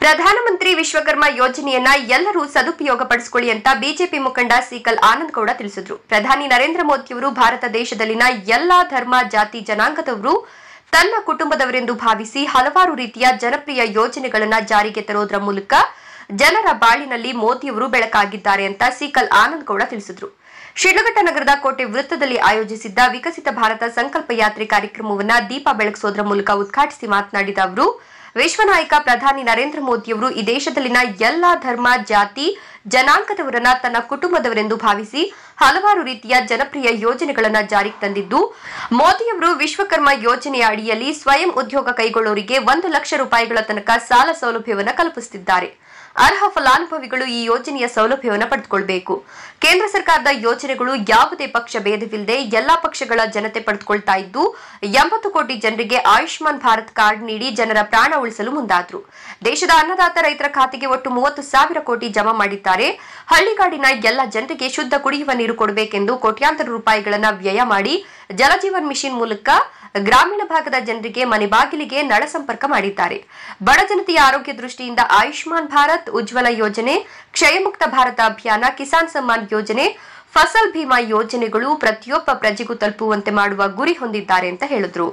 ಪ್ರಧಾನಮಂತ್ರಿ ವಿಶ್ವಕರ್ಮ ಯೋಜನೆಯನ್ನ ಎಲ್ಲರೂ ಸದುಪಯೋಗ ಪಡಿಸಿಕೊಳ್ಳಿ ಅಂತ ಬಿಜೆಪಿ ಮುಖಂಡ ಸೀಕಲ್ ಆನಂದ್ ಗೌಡ ತಿಳಿಸಿದ್ರು ಪ್ರಧಾನಿ ನರೇಂದ್ರ ಮೋದಿಯವರು ಭಾರತ ದೇಶದಲ್ಲಿನ ಎಲ್ಲಾ ಧರ್ಮ ಜಾತಿ ಜನಾಂಗದವರು ತನ್ನ ಕುಟುಂಬದವರೆಂದು ಭಾವಿಸಿ ಹಲವಾರು ರೀತಿಯ ಜನಪ್ರಿಯ ಯೋಜನೆಗಳನ್ನ ಜಾರಿಗೆ ತರೋದ್ರ ಮೂಲಕ ಜನರ ಬಾಳಿನಲ್ಲಿ ಮೋದಿಯವರು ಬೆಳಕಾಗಿದ್ದಾರೆ ಅಂತ ಸೀಕಲ್ ಆನಂದ್ ಗೌಡ ತಿಳಿಸಿದ್ರು ಶಿಡ್ಲಘಟ್ಟ ನಗರದ ಕೋಟೆ ವೃತ್ತದಲ್ಲಿ ಆಯೋಜಿಸಿದ್ದ ವಿಕಸಿತ ಭಾರತ ಸಂಕಲ್ಪ ಯಾತ್ರೆ ಕಾರ್ಯಕ್ರಮವನ್ನ ದೀಪ ಬೆಳಗಿಸೋದ್ರ ಮೂಲಕ ಉದ್ಘಾಟಿಸಿ ಮಾತನಾಡಿದ ಅವರು ವಿಶ್ವನಾಯಕ ಪ್ರಧಾನಿ ನರೇಂದ್ರ ಮೋದಿಯವರು ಈ ದೇಶದಲ್ಲಿನ ಎಲ್ಲಾ ಧರ್ಮ ಜಾತಿ ಜನಾಂಗದವರನ್ನ ತನ್ನ ಕುಟುಂಬದವರೆಂದು ಭಾವಿಸಿ ಹಲವಾರು ರೀತಿಯ ಜನಪ್ರಿಯ ಯೋಜನೆಗಳನ್ನ ಜಾರಿಗೆ ತಂದಿದ್ದು ಮೋದಿಯವರು ವಿಶ್ವಕರ್ಮ ಯೋಜನೆಯ ಅಡಿಯಲ್ಲಿ ಸ್ವಯಂ ಉದ್ಯೋಗ ಕೈಗೊಳ್ಳೋರಿಗೆ ಒಂದು ಲಕ್ಷ ರೂಪಾಯಿಗಳ ತನಕ ಸಾಲ ಸೌಲಭ್ಯವನ್ನು ಕಲ್ಪಿಸುತ್ತಿದ್ದಾರೆ ಅರ್ಹ ಫಲಾನುಭವಿಗಳು ಈ ಯೋಜನೆಯ ಸೌಲಭ್ಯವನ್ನು ಪಡೆದುಕೊಳ್ಬೇಕು ಕೇಂದ್ರ ಸರ್ಕಾರದ ಯೋಜನೆಗಳು ಯಾವುದೇ ಪಕ್ಷ ಭೇದವಿಲ್ಲದೆ ಎಲ್ಲಾ ಪಕ್ಷಗಳ ಜನತೆ ಪಡೆದುಕೊಳ್ತಾ ಇದ್ದು ಎಂಬತ್ತು ಕೋಟಿ ಜನರಿಗೆ ಆಯುಷ್ಮಾನ್ ಭಾರತ್ ಕಾರ್ಡ್ ನೀಡಿ ಜನರ ಪ್ರಾಣ ಉಳಿಸಲು ಮುಂದಾದ್ರು ದೇಶದ ಅನ್ನದಾತ ರೈತರ ಖಾತೆಗೆ ಒಟ್ಟು ಮೂವತ್ತು ಸಾವಿರ ಕೋಟಿ ಜಮಾ ಮಾಡಿದ್ದಾರೆ ಹಳ್ಳಿಗಾಡಿನ ಎಲ್ಲ ಜನರಿಗೆ ಶುದ್ಧ ಕುಡಿಯುವ ನೀರು ಕೊಡಬೇಕೆಂದು ಕೋಟ್ಯಾಂತರ ರೂಪಾಯಿಗಳನ್ನ ವ್ಯಯ ಮಾಡಿ ಜಲಜೀವನ್ ಮಿಷನ್ ಮೂಲಕ ಗ್ರಾಮೀಣ ಭಾಗದ ಜನರಿಗೆ ಮನೆ ಬಾಗಿಲಿಗೆ ನಳ ಸಂಪರ್ಕ ಮಾಡಿದ್ದಾರೆ ಬಡ ಜನತೆಯ ಆರೋಗ್ಯ ದೃಷ್ಟಿಯಿಂದ ಆಯುಷ್ಮಾನ್ ಭಾರತ್ ಉಜ್ವಲ ಯೋಜನೆ ಕ್ಷಯಮುಕ್ತ ಭಾರತ ಅಭಿಯಾನ ಕಿಸಾನ್ ಸಮ್ಮಾನ್ ಯೋಜನೆ ಫಸಲ್ ಭೀಮಾ ಯೋಜನೆಗಳು ಪ್ರತಿಯೊಬ್ಬ ಪ್ರಜೆಗೂ ತಲುಪುವಂತೆ ಮಾಡುವ ಗುರಿ ಹೊಂದಿದ್ದಾರೆ ಅಂತ ಹೇಳಿದ್ರು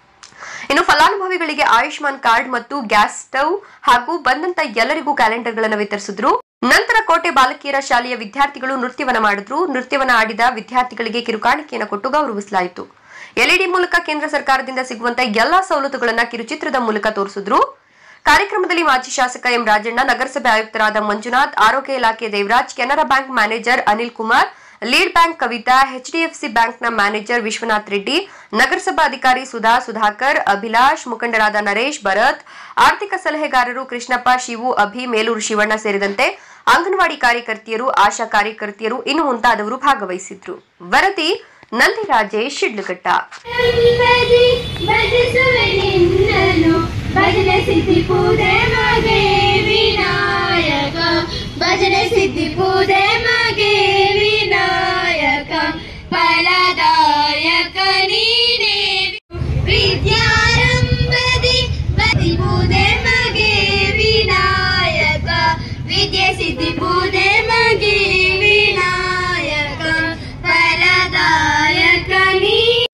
ಇನ್ನು ಫಲಾನುಭವಿಗಳಿಗೆ ಆಯುಷ್ಮಾನ್ ಕಾರ್ಡ್ ಮತ್ತು ಗ್ಯಾಸ್ ಸ್ಟವ್ ಹಾಗೂ ಬಂದಂತ ಎಲ್ಲರಿಗೂ ಕ್ಯಾಲೆಂಡರ್ಗಳನ್ನು ವಿತರಿಸಿದ್ರು ನಂತರ ಕೋಟೆ ಬಾಲಕಿಯರ ಶಾಲೆಯ ವಿದ್ಯಾರ್ಥಿಗಳು ನೃತ್ಯವನ್ನ ಮಾಡಿದ್ರು ನೃತ್ಯವನ್ನ ಆಡಿದ ವಿದ್ಯಾರ್ಥಿಗಳಿಗೆ ಕಿರುಕಾಣಿಕೆಯನ್ನು ಕೊಟ್ಟು ಗೌರವಿಸಲಾಯಿತು ಎಲ್ಇಡಿ ಮೂಲಕ ಕೇಂದ್ರ ಸರ್ಕಾರದಿಂದ ಸಿಗುವಂತ ಎಲ್ಲಾ ಸವಲತ್ತುಗಳನ್ನ ಕಿರುಚಿತ್ರದ ಮೂಲಕ ತೋರಿಸಿದ್ರು ಕಾರ್ಯಕ್ರಮದಲ್ಲಿ ಮಾಜಿ ಶಾಸಕ ಎಂ ರಾಜಣ್ಣ ನಗರಸಭೆ ಆಯುಕ್ತರಾದ ಮಂಜುನಾಥ್ ಆರೋಗ್ಯ ಇಲಾಖೆ Devaraj Canara bank manager Anil Kumar lead bank Kavitha HDFC ಬ್ಯಾಂಕ್ನ ಮ್ಯಾನೇಜರ್ ವಿಶ್ವನಾಥ್ ರೆಡ್ಡಿ ನಗರಸಭಾ ಅಧಿಕಾರಿ ಸುಧಾ ಸುಧಾಕರ್ ಅಭಿಲಾಷ್ ಮುಖಂಡರಾದ ನರೇಶ್ ಭರತ್ ಆರ್ಥಿಕ ಸಲಹೆಗಾರರು ಕೃಷ್ಣಪ್ಪ ಶಿವು ಅಭಿ ಮೇಲೂರು ಶಿವಣ್ಣ ಸೇರಿದಂತೆ ಅಂಗನವಾಡಿ ಕಾರ್ಯಕರ್ತೆಯರು ಆಶಾ ಕಾರ್ಯಕರ್ತೆಯರು ಇನ್ನು ಮುಂತಾದವರು ಭಾಗವಹಿಸಿದ್ರು ವರದಿ ನಂದಿ ರಾಜೇಶ್ ಶಿಡ್ಲಘಟ್ಟ ಬದಿ ಭಜಿಸುವೆ ನಿನ್ನನು ಭಜನೆ ಸಿದ್ಧಿ ಪೂಜೆ ಮಗೆ ವಿನಾಯಕ ಭಜನೆ ಸಿದ್ಧಿ ಪೂಜೆ ಮಗೆ ವಿನಾಯಕ ಫಲದಾಯಕ ನೀನೇ ವಿದ್ಯಾರಂಭದಿ ಬದಿ ಪೂಜೆ ಮಗೆ ವಿನಾಯಕ ವಿದ್ಯೆ ಸಿದ್ಧಿ ಪೂಜೆ ಮಗೆ ವಿನಾಯಕ ಫಲದಾಯಕ ನೀ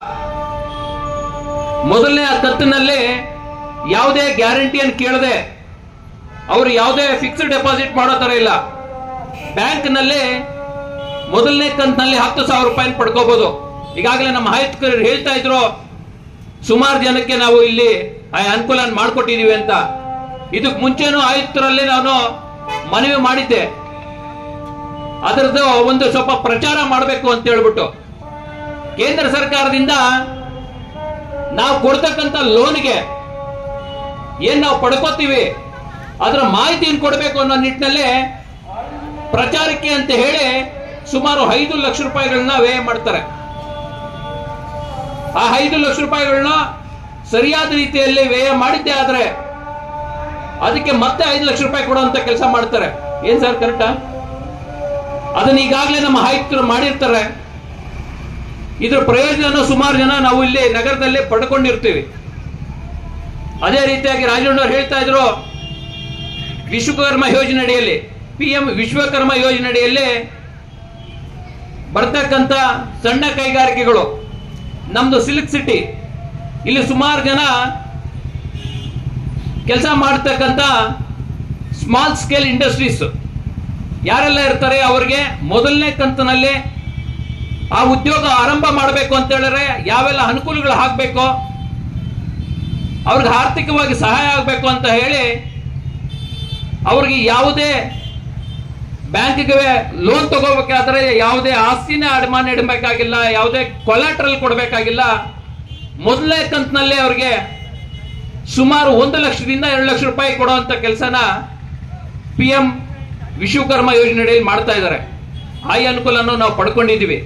ಮೊದಲನೇ ಆ ಕತ್ತಿನಲ್ಲಿ ಯಾವುದೇ ಗ್ಯಾರಂಟಿಯನ್ನು ಕೇಳದೆ ಅವರು ಯಾವುದೇ ಫಿಕ್ಸ್ಡ್ ಡೆಪಾಸಿಟ್ ಮಾಡೋ ತರ ಇಲ್ಲ ಬ್ಯಾಂಕ್ ನಲ್ಲಿ ಮೊದಲನೇ ಕಂತಿನಲ್ಲಿ ಹತ್ತು ಸಾವಿರ ರೂಪಾಯಿ ಪಡ್ಕೋಬಹುದು ಈಗಾಗಲೇ ನಮ್ಮ ಆಯುಕ್ತರು ಹೇಳ್ತಾ ಇದ್ರು ಸುಮಾರು ಜನಕ್ಕೆ ನಾವು ಇಲ್ಲಿ ಆ ಅನುಕೂಲ ಮಾಡಿಕೊಟ್ಟಿದೀವಿ ಅಂತ ಇದಕ್ಕೆ ಮುಂಚೆನೂ ಆಯುಕ್ತರಲ್ಲಿ ನಾನು ಮನವಿ ಮಾಡಿದ್ದೆ ಅದರದ್ದು ಒಂದು ಸ್ವಲ್ಪ ಪ್ರಚಾರ ಮಾಡಬೇಕು ಅಂತ ಹೇಳ್ಬಿಟ್ಟು ಕೇಂದ್ರ ಸರ್ಕಾರದಿಂದ ನಾವು ಕೊಡ್ತಕ್ಕಂತ ಲೋನ್ಗೆ ಏನ್ ನಾವು ಪಡ್ಕೋತೀವಿ ಅದರ ಮಾಹಿತಿಯನ್ನು ಕೊಡಬೇಕು ಅನ್ನೋ ನಿಟ್ಟಿನಲ್ಲಿ ಪ್ರಚಾರಕ್ಕೆ ಅಂತ ಹೇಳಿ ಸುಮಾರು ಐದು ಲಕ್ಷ ರೂಪಾಯಿಗಳನ್ನ ವ್ಯಯ ಮಾಡ್ತಾರೆ ಆ ಐದು ಲಕ್ಷ ರೂಪಾಯಿಗಳನ್ನ ಸರಿಯಾದ ರೀತಿಯಲ್ಲಿ ವ್ಯಯ ಮಾಡಿದ್ದೆ ಆದ್ರೆ ಅದಕ್ಕೆ ಮತ್ತೆ ಐದು ಲಕ್ಷ ರೂಪಾಯಿ ಕೊಡುವಂತ ಕೆಲಸ ಮಾಡ್ತಾರೆ ಏನ್ ಸರ್ ಕರೆಕ್ಟಾ ಅದನ್ನ ಈಗಾಗಲೇ ನಮ್ಮ ಆಯುಕ್ತರು ಮಾಡಿರ್ತಾರೆ ಇದ್ರ ಪ್ರಯೋಜನ ಸುಮಾರು ಜನ ನಾವು ಇಲ್ಲಿ ನಗರದಲ್ಲಿ ಪಡ್ಕೊಂಡಿರ್ತೀವಿ ಅದೇ ರೀತಿಯಾಗಿ ರಾಜಣ್ಣವ್ರು ಹೇಳ್ತಾ ಇದ್ರು ವಿಶ್ವಕರ್ಮ ಯೋಜನೆ ಅಡಿಯಲ್ಲಿ ಪಿ ಎಂ ವಿಶ್ವಕರ್ಮ ಯೋಜನೆ ಅಡಿಯಲ್ಲಿ ಬರ್ತಕ್ಕಂತ ಸಣ್ಣ ಕೈಗಾರಿಕೆಗಳು ನಮ್ದು ಸಿಲ್ಕ್ ಸಿಟಿ ಇಲ್ಲಿ ಸುಮಾರು ಜನ ಕೆಲಸ ಮಾಡ್ತಕ್ಕಂತ ಸ್ಮಾಲ್ ಸ್ಕೇಲ್ ಇಂಡಸ್ಟ್ರೀಸ್ ಯಾರೆಲ್ಲ ಇರ್ತಾರೆ ಅವರಿಗೆ ಮೊದಲನೇ ಕಂತಿನಲ್ಲಿ ಆ ಉದ್ಯೋಗ ಆರಂಭ ಮಾಡಬೇಕು ಅಂತ ಹೇಳಿದ್ರೆ ಯಾವೆಲ್ಲ ಅನುಕೂಲಗಳು ಹಾಕ್ಬೇಕು ಅವ್ರಿಗೆ ಆರ್ಥಿಕವಾಗಿ ಸಹಾಯ ಆಗಬೇಕು ಅಂತ ಹೇಳಿ ಅವ್ರಿಗೆ ಯಾವುದೇ ಬ್ಯಾಂಕ್ಗೆ ಲೋನ್ ತಗೋಬೇಕಾದ್ರೆ ಯಾವುದೇ ಆಸ್ತಿನ ಅಡಮಾನ ಇಡಬೇಕಾಗಿಲ್ಲ ಯಾವುದೇ ಕೊಲಾಟ್ರಲ್ ಕೊಡಬೇಕಾಗಿಲ್ಲ ಮೊದಲನೇ ಕಂತಿನಲ್ಲೇ ಅವ್ರಿಗೆ ಸುಮಾರು ಒಂದು ಲಕ್ಷದಿಂದ ಎರಡು ಲಕ್ಷ ರೂಪಾಯಿ ಕೊಡುವಂತ ಕೆಲಸನ ಪಿ ಎಂ ವಿಶ್ವಕರ್ಮ ಯೋಜನೆಯಲ್ಲಿ ಮಾಡ್ತಾ ಇದ್ದಾರೆ ಆ ಅನುಕೂಲವನ್ನು ನಾವು ಪಡ್ಕೊಂಡಿದ್ದೀವಿ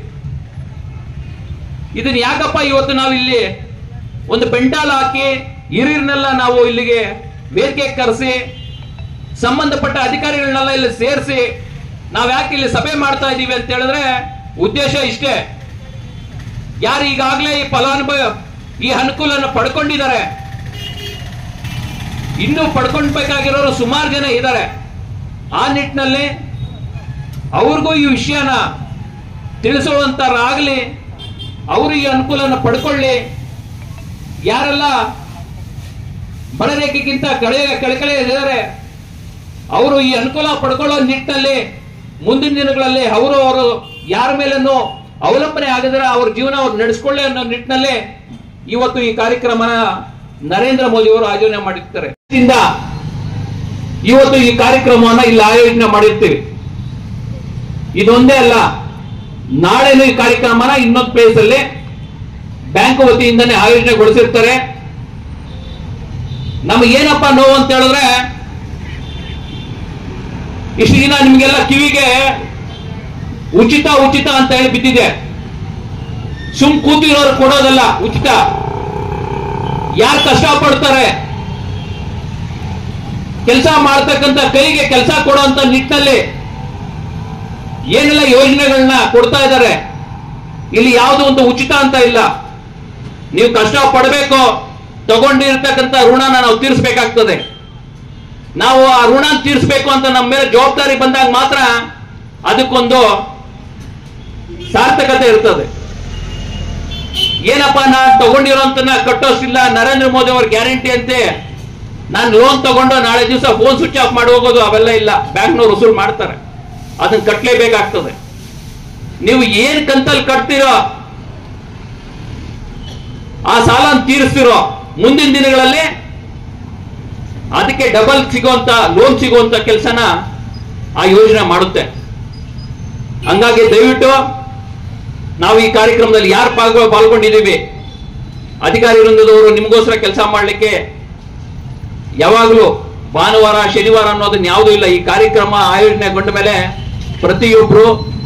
ಇದನ್ನ ಯಾಕಪ್ಪ ಇವತ್ತು ನಾವು ಇಲ್ಲಿ ಒಂದು ಪೆಂಟಾಲ್ ಹಾಕಿ ಹಿರಿಯರನ್ನೆಲ್ಲ ನಾವು ಇಲ್ಲಿಗೆ ವೇದಿಕೆ ಕರೆಸಿ ಸಂಬಂಧಪಟ್ಟ ಅಧಿಕಾರಿಗಳನ್ನೆಲ್ಲ ಇಲ್ಲಿ ಸೇರಿಸಿ ನಾವ್ ಯಾಕೆ ಇಲ್ಲಿ ಸಭೆ ಮಾಡ್ತಾ ಇದೀವಿ ಅಂತ ಹೇಳಿದ್ರೆ ಉದ್ದೇಶ ಇಷ್ಟೇ ಯಾರು ಈಗಾಗಲೇ ಈ ಫಲಾನುಭವಿ ಈ ಅನುಕೂಲನ ಪಡ್ಕೊಂಡಿದ್ದಾರೆ ಇನ್ನೂ ಪಡ್ಕೊಳ್ಬೇಕಾಗಿರೋರು ಸುಮಾರು ಜನ ಇದ್ದಾರೆ ಆ ನಿಟ್ಟಿನಲ್ಲಿ ಅವ್ರಿಗೂ ಈ ವಿಷಯನ ತಿಳಿಸುವಂತರಾಗಲಿ ಅವರು ಈ ಅನುಕೂಲನ ಪಡ್ಕೊಳ್ಳಿ ಯಾರೆಲ್ಲ ಬಡರೇಖೆಗಿಂತ ಕಳೆ ಕೆಳಕಳೆ ಇದ್ದಾರೆ ಅವರು ಈ ಅನುಕೂಲ ಪಡ್ಕೊಳ್ಳೋ ನಿಟ್ಟಿನಲ್ಲಿ ಮುಂದಿನ ದಿನಗಳಲ್ಲಿ ಅವರು ಅವರು ಯಾರ ಮೇಲೂ ಅವಲಂಬನೆ ಆಗದ್ರೆ ಅವ್ರ ಜೀವನ ಅವ್ರು ನಡೆಸ್ಕೊಳ್ಳಿ ಅನ್ನೋ ನಿಟ್ಟಿನಲ್ಲಿ ಇವತ್ತು ಈ ಕಾರ್ಯಕ್ರಮನ ನರೇಂದ್ರ ಮೋದಿ ಅವರು ಆಯೋಜನೆ ಮಾಡಿರ್ತಾರೆ ಇಂದ ಇವತ್ತು ಈ ಕಾರ್ಯಕ್ರಮವನ್ನ ಇಲ್ಲಿ ಆಯೋಜನೆ ಮಾಡಿರ್ತೀವಿ ಇದೊಂದೇ ಅಲ್ಲ ನಾಳೆನೂ ಈ ಕಾರ್ಯಕ್ರಮನ ಇನ್ನೊಂದು ಪ್ಲೇಸ್ ಅಲ್ಲಿ ಬ್ಯಾಂಕ್ ವತಿಯಿಂದನೇ ಆಯೋಜನೆಗೊಳಿಸಿರ್ತಾರೆ ನಮಗೆ ಏನಪ್ಪ ನೋವು ಅಂತ ಹೇಳಿದ್ರೆ ಇಷ್ಟು ದಿನ ನಿಮ್ಗೆಲ್ಲ ಕಿವಿಗೆ ಉಚಿತ ಉಚಿತ ಅಂತ ಹೇಳಿ ಬಿದ್ದಿದೆ ಸುಮ್ ಕೂತಿರೋರು ಕೊಡೋದಲ್ಲ ಉಚಿತ ಯಾರು ಕಷ್ಟಪಡ್ತಾರೆ ಕೆಲಸ ಮಾಡ್ತಕ್ಕಂಥ ಕೈಗೆ ಕೆಲಸ ಕೊಡುವಂತ ನಿಟ್ಟಿನಲ್ಲಿ ಏನೆಲ್ಲ ಯೋಜನೆಗಳನ್ನ ಕೊಡ್ತಾ ಇದ್ದಾರೆ ಇಲ್ಲಿ ಯಾವುದು ಒಂದು ಉಚಿತ ಅಂತ ಇಲ್ಲ ನೀವು ಕಷ್ಟ ಪಡಬೇಕು ತಗೊಂಡಿರ್ತಕ್ಕಂಥ ಋಣನ ನಾವು ತೀರಿಸಬೇಕಾಗ್ತದೆ ನಾವು ಆ ಋಣ ತೀರಿಸಬೇಕು ಅಂತ ನಮ್ಮ ಮೇಲೆ ಜವಾಬ್ದಾರಿ ಬಂದಾಗ ಮಾತ್ರ ಅದಕ್ಕೊಂದು ಸಾರ್ಥಕತೆ ಇರ್ತದೆ ಏನಪ್ಪ ನಾನು ತಗೊಂಡಿರೋಂತನ ಕಟ್ಟೋಷ್ಟಿಲ್ಲ ನರೇಂದ್ರ ಮೋದಿ ಅವ್ರ ಗ್ಯಾರಂಟಿ ಅಂತೆ ನಾನು ಲೋನ್ ತಗೊಂಡು ನಾಳೆ ದಿವಸ ಫೋನ್ ಸ್ವಿಚ್ ಆಫ್ ಮಾಡಿ ಹೋಗೋದು ಅವೆಲ್ಲ ಇಲ್ಲ ಬ್ಯಾಂಕ್ನವ್ರು ವಸೂಲ್ ಮಾಡ್ತಾರೆ ಅದನ್ನ ಕಟ್ಟಲೇಬೇಕಾಗ್ತದೆ ನೀವು ಏನ್ ಕಂತಲ್ಲಿ ಕಟ್ತೀರೋ ಆ ಸಾಲ ತೀರಿಸ್ತಿರೋ ಮುಂದಿನ ದಿನಗಳಲ್ಲಿ ಅದಕ್ಕೆ ಡಬಲ್ ಸಿಗುವಂತ ಲೋನ್ ಸಿಗುವಂತ ಕೆಲಸನ ಆ ಯೋಜನೆ ಮಾಡುತ್ತೆ ಹಂಗಾಗಿ ದಯವಿಟ್ಟು ನಾವು ಈ ಕಾರ್ಯಕ್ರಮದಲ್ಲಿ ಯಾರು ಪಾಲ್ಗೊ ಪಾಲ್ಗೊಂಡಿದ್ದೀವಿ ಅಧಿಕಾರಿ ವೃಂದದವರು ನಿಮಗೋಸ್ಕರ ಕೆಲಸ ಮಾಡಲಿಕ್ಕೆ ಯಾವಾಗಲೂ ಭಾನುವಾರ ಶನಿವಾರ ಅನ್ನೋದನ್ನ ಯಾವುದೂ ಇಲ್ಲ ಈ ಕಾರ್ಯಕ್ರಮ ಆಯೋಜನೆಗೊಂಡ ಮೇಲೆ ಪ್ರತಿಯೊಬ್ರು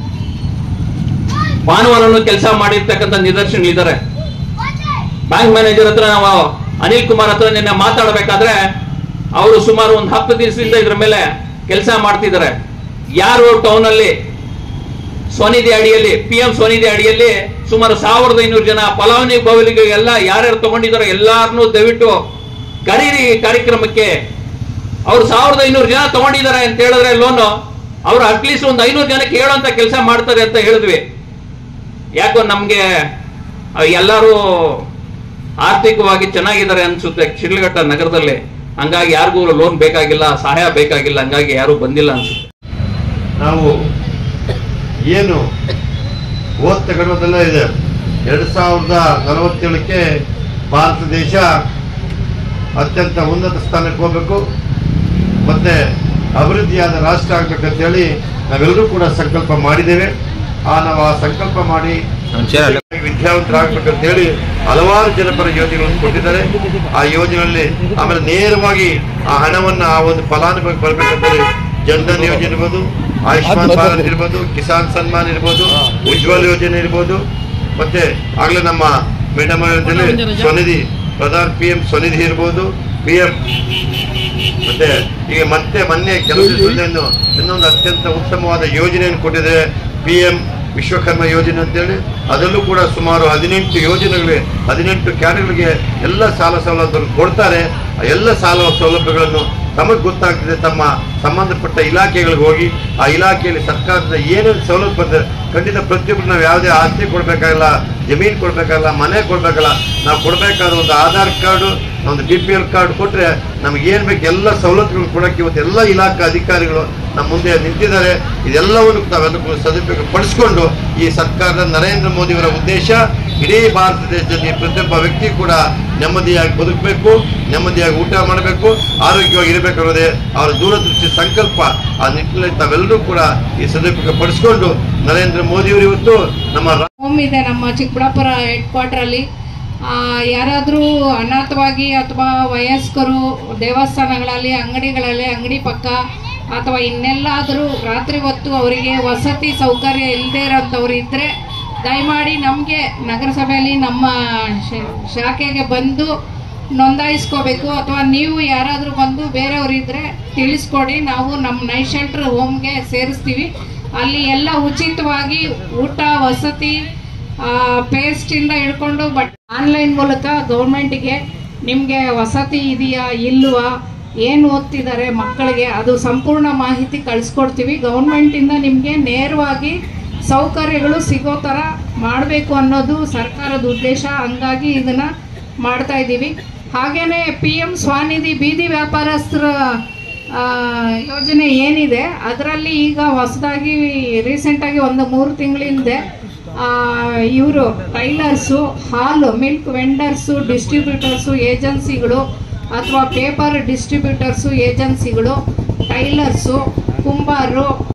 ಭಾನುವಾರನೂ ಕೆಲಸ ಮಾಡಿರ್ತಕ್ಕಂಥ ನಿದರ್ಶನಗಳಿದ್ದಾರೆ ಬ್ಯಾಂಕ್ ಮ್ಯಾನೇಜರ್ ಹತ್ರ ನಾವು ಅನಿಲ್ ಕುಮಾರ್ ಹತ್ರ ನಿನ್ನೆ ಮಾತಾಡಬೇಕಾದ್ರೆ ಅವರು ಸುಮಾರು ಒಂದು ಹತ್ತು ದಿವಸದಿಂದ ಇದ್ರ ಮೇಲೆ ಕೆಲಸ ಮಾಡ್ತಿದ್ದಾರೆ ಯಾರು ಟೌನ್ ಅಲ್ಲಿ ಸ್ವನಿಧಿ ಅಡಿಯಲ್ಲಿ ಪಿ ಎಂ ಸ್ವನಿಧಿ ಅಡಿಯಲ್ಲಿ ಸುಮಾರು ಸಾವಿರದ ಐನೂರು ಜನ ಫಲಾವಣಿ ಬವಲಿಗೆ ಎಲ್ಲ ಯಾರ್ಯಾರು ತಗೊಂಡಿದಾರೋ ಎಲ್ಲಾರನ್ನೂ ದಯವಿಟ್ಟು ಕರೀರಿ ಈ ಕಾರ್ಯಕ್ರಮಕ್ಕೆ ಅವ್ರು ಸಾವಿರದ ಐನೂರು ಜನ ತಗೊಂಡಿದ್ದಾರೆ ಅಂತ ಹೇಳಿದ್ರೆ ಲೋನು ಅವ್ರು ಅಟ್ಲೀಸ್ಟ್ ಒಂದು ಐನೂರು ಜನಕ್ಕೆ ಹೇಳೋಂತ ಕೆಲಸ ಮಾಡ್ತಾರೆ ಅಂತ ಹೇಳಿದ್ವಿ ಯಾಕೋ ನಮ್ಗೆ ಅಹ್, ಎಲ್ಲರೂ ಆರ್ಥಿಕವಾಗಿ ಚೆನ್ನಾಗಿದ್ದಾರೆ ಅನ್ಸುತ್ತೆ ಶಿಡ್ಲಘಟ್ಟ ನಗರದಲ್ಲಿ ಹಂಗಾಗಿ ಯಾರಿಗೂ ಲೋನ್ ಬೇಕಾಗಿಲ್ಲ ಸಹಾಯ ಬೇಕಾಗಿಲ್ಲ ಹಂಗಾಗಿ ಯಾರು ಬಂದಿಲ್ಲ ಅನ್ಸುತ್ತೆ ನಾವು ಏನು ಓದ್ ತಗೊಳ್ಳೋದೆಲ್ಲ ಇದೆ ಎರಡು ಸಾವಿರದ ನಲವತ್ತೇಳಕ್ಕೆ ಭಾರತ ದೇಶ ಅತ್ಯಂತ ಉನ್ನತ ಸ್ಥಾನಕ್ಕೆ ಹೋಗ್ಬೇಕು ಮತ್ತೆ ಅಭಿವೃದ್ಧಿಯಾದ ರಾಷ್ಟ್ರ ಆಗ್ಬೇಕಂತೇಳಿ ನಾವೆಲ್ಲರೂ ಕೂಡ ಸಂಕಲ್ಪ ಮಾಡಿದ್ದೇವೆ ಆ ನಾವು ಆ ಸಂಕಲ್ಪ ಮಾಡಿ ವಿದ್ಯಾವಂತರಾಗಬೇಕಂತ ಹೇಳಿ ಹಲವಾರು ಜನಪರ ಯೋಜನೆಗಳನ್ನು ಕೊಟ್ಟಿದ್ದಾರೆ ಆ ಯೋಜನೆಯಲ್ಲಿ ಆಮೇಲೆ ನೇರವಾಗಿ ಆ ಹಣವನ್ನ ಆ ಒಂದು ಫಲಾನುಭವಿ ಬರ್ಬೇಕಂತೇಳಿ ಜನ್ಧನ್ ಯೋಜನೆ ಇರ್ಬೋದು ಆಯುಷ್ಮಾನ್ ಭಾರತ್ ಇರ್ಬೋದು ಕಿಸಾನ್ ಸನ್ಮಾನ್ ಇರ್ಬೋದು ಉಜ್ವಲ್ ಯೋಜನೆ ಇರ್ಬೋದು ಮತ್ತೆ ಆಗ್ಲೇ ನಮ್ಮ madam Svanidhi Pradhan P M Svanidhi ಇರ್ಬೋದು ಪಿ ಎಂ ಮತ್ತೆ ಈಗ ಮತ್ತೆ ಮೊನ್ನೆ ಕೆಲವು ದಿವಸದಿಂದ ಇನ್ನೊಂದು ಅತ್ಯಂತ ಉತ್ತಮವಾದ ಯೋಜನೆಯನ್ನು ಕೊಟ್ಟಿದೆ ಪಿ ಎಂ ವಿಶ್ವಕರ್ಮ ಯೋಜನೆ ಅಂತೇಳಿ ಅದರಲ್ಲೂ ಕೂಡ ಸುಮಾರು ಹದಿನೆಂಟು ಯೋಜನೆಗಳಿವೆ ಹದಿನೆಂಟು ಕ್ಯಾಡೆಗಳಿಗೆ ಎಲ್ಲ ಸಾಲ ಸೌಲಭ್ಯಗಳನ್ನು ಕೊಡ್ತಾರೆ ಆ ಎಲ್ಲ ಸಾಲ ಸೌಲಭ್ಯಗಳನ್ನು ತಮಗೆ ಗೊತ್ತಾಗ್ತದೆ ತಮ್ಮ ಸಂಬಂಧಪಟ್ಟ ಇಲಾಖೆಗಳಿಗೆ ಹೋಗಿ ಆ ಇಲಾಖೆಯಲ್ಲಿ ಸರ್ಕಾರದ ಏನೇನು ಸೌಲಭ್ಯ ಬರ್ತದೆ ಖಂಡಿತ ಪ್ರತಿಯೊಬ್ಬರು ನಾವು ಯಾವುದೇ ಆಸ್ತಿ ಕೊಡಬೇಕಾಗಿಲ್ಲ ಜಮೀನು ಕೊಡಬೇಕಾಗಿಲ್ಲ ಮನೆ ಕೊಡಬೇಕಲ್ಲ ನಾವು ಕೊಡಬೇಕಾದ ಒಂದು ಆಧಾರ್ ಕಾರ್ಡು ಒಂದು ಬಿ ಪಿ ಎಲ್ ಕಾರ್ಡ್ ಕೊಟ್ಟರೆ ನಮ್ಗೆ ಏನು ಬೇಕು ಎಲ್ಲ ಸವಲತ್ತುಗಳು ಕೊಡೋಕ್ಕೆ ಇವತ್ತು ಎಲ್ಲ ಇಲಾಖಾ ಅಧಿಕಾರಿಗಳು ನಮ್ಮ ಮುಂದೆ ನಿಂತಿದ್ದಾರೆ ಇದೆಲ್ಲವನ್ನು ತಾವೆಲ್ಲರೂ ಸದುಪಯೋಗ ಪಡಿಸ್ಕೊಂಡು ಈ ಸರ್ಕಾರದ ನರೇಂದ್ರ ಮೋದಿಯವರ ಉದ್ದೇಶ ಇಡೀ ಭಾರತ ದೇಶದಲ್ಲಿ ಪ್ರತಿಯೊಬ್ಬ ವ್ಯಕ್ತಿ ಕೂಡ ನೆಮ್ಮದಿಯಾಗಿ ಬದುಕಬೇಕು ನೆಮ್ಮದಿಯಾಗಿ ಊಟ ಮಾಡಬೇಕು ಆರೋಗ್ಯವಾಗಿ ಇರಬೇಕು ಅನ್ನೋದೇ ಅವರ ದೂರದೃಷ್ಟಿ ಸಂಕಲ್ಪ ಆ ನಿಟ್ಟಿನಲ್ಲಿ ತಾವೆಲ್ಲರೂ ಕೂಡ ಈ ಸದುಪಯೋಗ ಪಡಿಸ್ಕೊಂಡು ನರೇಂದ್ರ ಮೋದಿಯವರು ಇವತ್ತು ನಮ್ಮ ರಾ- ಹೋಮ್ ಇದೆ ನಮ್ಮ ಚಿಕ್ಕಬಳ್ಳಾಪುರ ಹೆಡ್ ಕ್ವಾರ್ಟರಲ್ಲಿ ಯಾರಾದರೂ ಅನಾಥವಾಗಿ ಅಥವಾ ವಯಸ್ಕರು ದೇವಸ್ಥಾನಗಳಲ್ಲಿ ಅಂಗಡಿಗಳಲ್ಲಿ ಅಂಗಡಿ ಪಕ್ಕ ಅಥವಾ ಇನ್ನೆಲ್ಲಾದರೂ ರಾತ್ರಿ ಹೊತ್ತು ಅವರಿಗೆ ವಸತಿ ಸೌಕರ್ಯ ಇಲ್ಲದೆ ಇರೋಂಥವ್ರು ಇದ್ದರೆ ದಯಮಾಡಿ ನಮಗೆ ನಗರಸಭೆಯಲ್ಲಿ ನಮ್ಮ ಶ- ಶಾಖೆಗೆ ಬಂದು ನೋಂದಾಯಿಸ್ಕೋಬೇಕು ಅಥವಾ ನೀವು ಯಾರಾದರೂ ಬಂದು ಬೇರೆಯವರು ಇದ್ದರೆ ತಿಳಿಸ್ಕೊಡಿ ನಾವು ನಮ್ಮ ನೈ ಶೆಲ್ಟರ್ ಹೋಮ್ಗೆ ಸೇರಿಸ್ತೀವಿ ಅಲ್ಲಿ ಎಲ್ಲ ಉಚಿತವಾಗಿ ಊಟ ವಸತಿ ಪೇಸ್ಟಿಂದ ಹಿಡ್ಕೊಂಡು ಬಟ್ ಆನ್ಲೈನ್ ಮೂಲಕ ಗೌರ್ಮೆಂಟಿಗೆ ನಿಮಗೆ ವಸತಿ ಇದೆಯಾ ಇಲ್ವಾ ಏನು ಓದ್ತಿದ್ದಾರೆ ಮಕ್ಕಳಿಗೆ ಅದು ಸಂಪೂರ್ಣ ಮಾಹಿತಿ ಕಳಿಸ್ಕೊಡ್ತೀವಿ ಗೌರ್ಮೆಂಟಿಂದ ನಿಮಗೆ ನೇರವಾಗಿ ಸೌಕರ್ಯಗಳು ಸಿಗೋ ಥರ ಮಾಡಬೇಕು ಅನ್ನೋದು ಸರ್ಕಾರದ ಉದ್ದೇಶ ಹಂಗಾಗಿ ಇದನ್ನು ಮಾಡ್ತಾ ಇದ್ದೀವಿ ಹಾಗೇನೆ ಪಿ ಎಂ ಸ್ವಾನಿಧಿ ಬೀದಿ ವ್ಯಾಪಾರಸ್ಥರ ಆ, ಯೋಜನೆ ಏನಿದೆ ಅದರಲ್ಲಿ ಈಗ ಹೊಸದಾಗಿ ರೀಸೆಂಟಾಗಿ ಒಂದು ಮೂರು ತಿಂಗಳಿಂದೆ ಇವರು ಟೈಲರ್ಸು ಹಾಲು ಮಿಲ್ಕ್ ವೆಂಡರ್ಸು ಡಿಸ್ಟ್ರಿಬ್ಯೂಟರ್ಸು ಏಜೆನ್ಸಿಗಳು ಅಥವಾ ಪೇಪರ್ ಡಿಸ್ಟ್ರಿಬ್ಯೂಟರ್ಸು ಏಜೆನ್ಸಿಗಳು ಟೈಲರ್ಸು ಕುಂಬಾರರು